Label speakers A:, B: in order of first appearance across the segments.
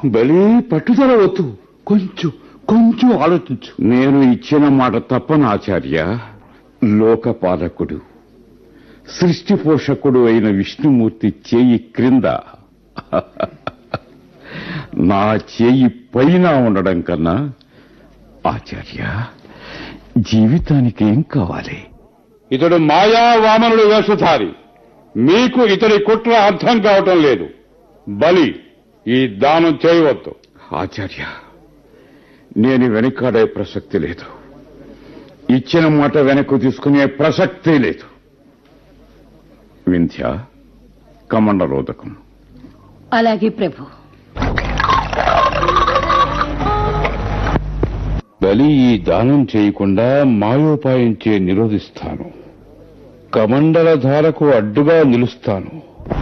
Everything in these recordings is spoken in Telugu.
A: బలి పట్టుదల వద్దు కొంచెం కొంచెం ఆలోచించు నేను ఇచ్చిన మాట తప్పను ఆచార్య లోకపాలకుడు సృష్టి పోషకుడు అయిన విష్ణుమూర్తి చేయి క్రింద నా చేయి పైన ఉండడం కన్నా ఆచార్య జీవితానికి ఏం కావాలి
B: ఇతడు మాయా వామనుడు వేషధారి మీకు ఇతడి కుట్ర అర్థం కావటం లేదు బలి ఈ దానం చేయవద్దు
A: ఆచార్య నేను వెనకాడే ప్రసక్తి లేదు ఇచ్చిన మాట వెనక్కు తీసుకునే ప్రసక్తే లేదు వింధ్య కమండ రోదకం
C: అలాగే ప్రభు
B: బలి ఈ దానం చేయకుండా మాయోపాయం చే నిరోధిస్తాను కమండల ధారకు అడ్డుగా నిలుస్తాను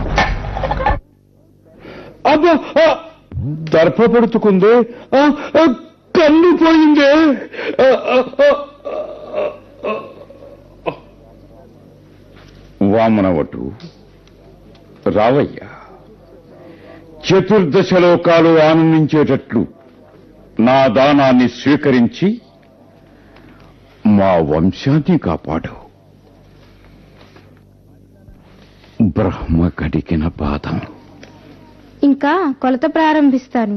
B: అబ్బా ఆ! దర్భపడుతుకుందే ఆ, ఆ, కన్ను పోయిందే ఆ, ఆ, ఆ,
A: వామనవటు రావయ్యా చతుర్దశ లోకాలు ఆనందించేటట్లు నా దానాన్ని స్వీకరించి మా వంశాన్ని కాపాడు బ్రహ్మ కడిగిన పాదం
D: ఇంకా కొలత ప్రారంభిస్తాను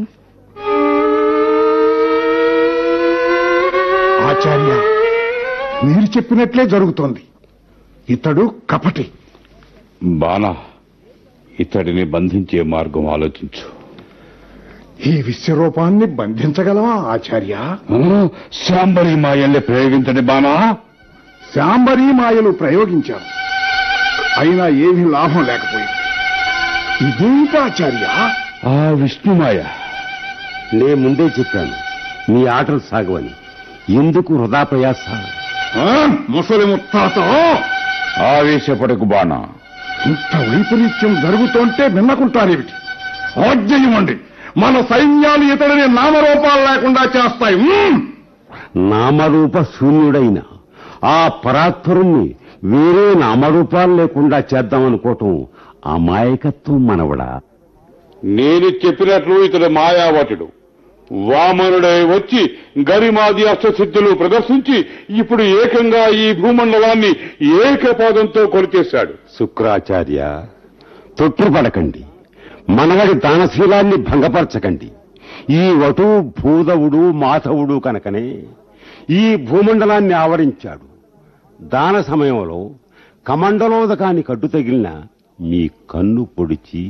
E: ఆచార్య మీరు చెప్పినట్లే జరుగుతోంది ఇతడు కపటి
B: బాణా ఇతడిని బంధించే మార్గం ఆలోచించు
E: ఈ విశ్వరూపాన్ని బంధించగలమా ఆచార్య
B: ఆ, శాంబరి మాయల్ని ప్రయోగించండి బాణా
E: శాంబరీ మాయలు ప్రయోగించారు అయినా ఏమీ లాభం లేకపోయింది ఇదేంటి ఆచార్య
B: ఆ విష్ణుమాయ
F: నే ముందే చెప్పాను మీ ఆటలు సాగవని ఎందుకు వృధా ప్రయాస
E: ఆ, ముసలి ముత్తాత
A: ఆవేశపడకు బాణ
E: ఇంత వైపరీత్యం జరుగుతుంటే విన్నకుంటారేమిటి ఆజ్ఞ ఇవ్వండి మన సైన్యాలు ఇతడిని నామరూపాలు లేకుండా చేస్తాయి మ్మ్!
F: నామరూప శూన్యుడైన ఆ పరాత్పరుణ్ణి వేరే నామరూపాలు లేకుండా చేద్దామనుకోవటం అమాయకత్వం మనవడా
B: నేను చెప్పినట్లు ఇతడు మాయావటుడు వామనుడై వచ్చి గరిమాది అష్టసిద్ధులు ప్రదర్శించి ఇప్పుడు ఏకంగా ఈ భూమండలాన్ని ఏకపాదంతో కొలిచేశాడు
F: శుక్రాచార్య తొట్టుపడకండి మనవడి దానశీలాన్ని భంగపరచకండి ఈ వటు భూదవుడు మాధవుడు కనుకనే ఈ భూమండలాన్ని ఆవరించాడు దాన సమయంలో కమండలోదకాన్ని కడ్డు తగిలిన మీ కన్ను పొడిచి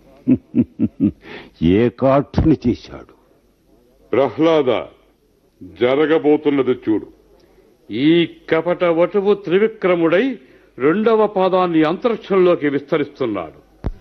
F: ఏకాఠుని చేశాడు
B: ప్రహ్లాద జరగబోతున్నది చూడు ఈ కపట వటువు త్రివిక్రముడై రెండవ పాదాన్ని అంతరిక్షంలోకి విస్తరిస్తున్నాడు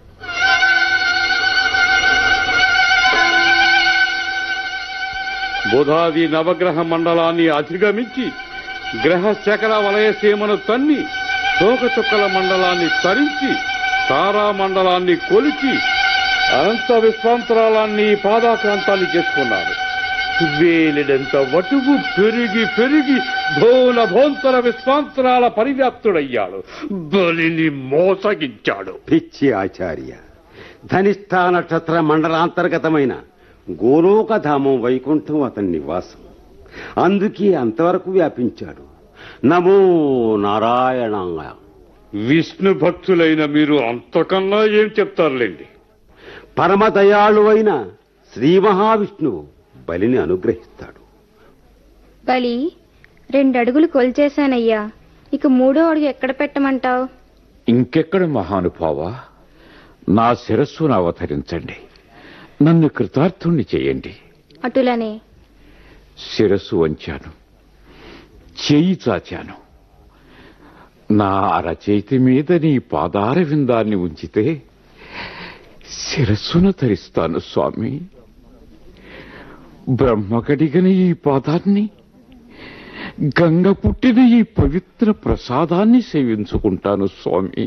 B: బుధాది నవగ్రహ మండలాన్ని అధిగమించి గ్రహ శకల వలయ సీమను తన్ని తోకచుక్కల మండలాన్ని తరించి తారా మండలాన్ని కొలిచి అనంత విశ్వాంతరాలాన్ని పాదాక్రాంతాన్ని చేసుకున్నారు వేలిడంత వటువు పెరిగి పెరిగి భోల భోంతర విశ్వాంతరాల పరివ్యాప్తుడయ్యాడు బలిని మోసగించాడు
F: పిచ్చి ఆచార్య ధనిష్ఠా నక్షత్ర మండలాంతర్గతమైన గోలోకధామం వైకుంఠం అతని నివాసం అందుకే అంతవరకు వ్యాపించాడు నమో నారాయణాయ
B: విష్ణు భక్తులైన మీరు అంతకన్నా ఏం చెప్తారులేండి
F: పరమదయాళువైన శ్రీ మహావిష్ణువు బలిని అనుగ్రహిస్తాడు
D: బలి రెండు అడుగులు కొలిచేశానయ్యా ఇక మూడో అడుగు ఎక్కడ పెట్టమంటావు
A: ఇంకెక్కడ మహానుభావ నా శిరస్సును అవతరించండి నన్ను కృతార్థుణ్ణి చేయండి
D: అటులనే
A: శిరస్సు వంచాను చేయి చాచాను నా అరచేతి మీద నీ పాదార విందాన్ని ఉంచితే శిరస్సును ధరిస్తాను స్వామి బ్రహ్మ కడిగిన ఈ పాదాన్ని గంగ పుట్టిన ఈ పవిత్ర ప్రసాదాన్ని సేవించుకుంటాను స్వామి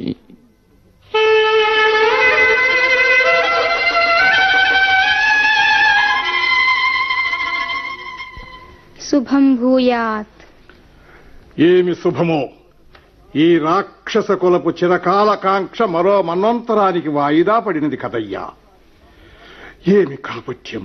D: శుభం భూయాత్
E: ఏమి శుభమో ఈ రాక్షస కులపు చిరకాల కాంక్ష మరో మన్వంతరానికి వాయిదా పడినది కదయ్యా ఏమి కాపట్యం